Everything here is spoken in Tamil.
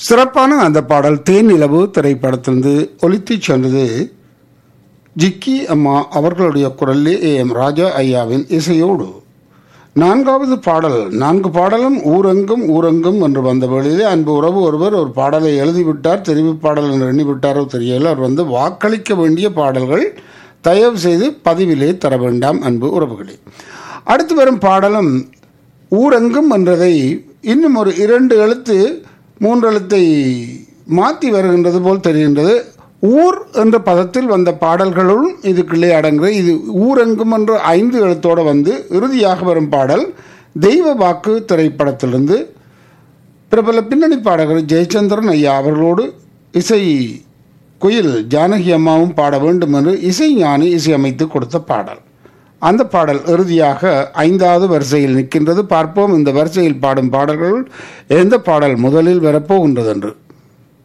சிறப்பான அந்த பாடல் தேன் நிலவு திரைப்படத்திலிருந்து ஒலித்துச் சென்றது ஜிக்கி அம்மா அவர்களுடைய குரலிலே ஏ எம் ராஜா ஐயாவின் இசையோடு நான்காவது பாடல் நான்கு பாடலும் ஊரெங்கும் ஊரெங்கும் என்று வந்த வேளையிலே அன்பு உறவு ஒருவர் ஒரு பாடலை எழுதிவிட்டார் தெரிவு பாடல் என்று எண்ணிவிட்டாரோ தெரியல அவர் வந்து வாக்களிக்க வேண்டிய பாடல்கள் தயவு செய்து பதிவிலே தர வேண்டாம் அன்பு உறவுகளே அடுத்து வரும் பாடலும் ஊரெங்கும் என்றதை இன்னும் ஒரு இரண்டு எழுத்து மூன்று எழுத்தை மாற்றி வருகின்றது போல் தெரிகின்றது ஊர் என்ற பதத்தில் வந்த பாடல்களும் இதுக்குள்ளே அடங்குகிறது இது ஊரெங்கும் என்ற ஐந்து எழுத்தோடு வந்து இறுதியாக வரும் பாடல் தெய்வ வாக்கு திரைப்படத்திலிருந்து பிரபல பின்னணி பாடகர் ஜெயச்சந்திரன் ஐயா அவர்களோடு இசை குயில் ஜானகி அம்மாவும் பாட வேண்டும் என்று இசை ஞானி இசையமைத்து கொடுத்த பாடல் அந்த பாடல் இறுதியாக ஐந்தாவது வரிசையில் நிற்கின்றது பார்ப்போம் இந்த வரிசையில் பாடும் பாடல்கள் எந்த பாடல் முதலில் வரப்போகின்றது என்று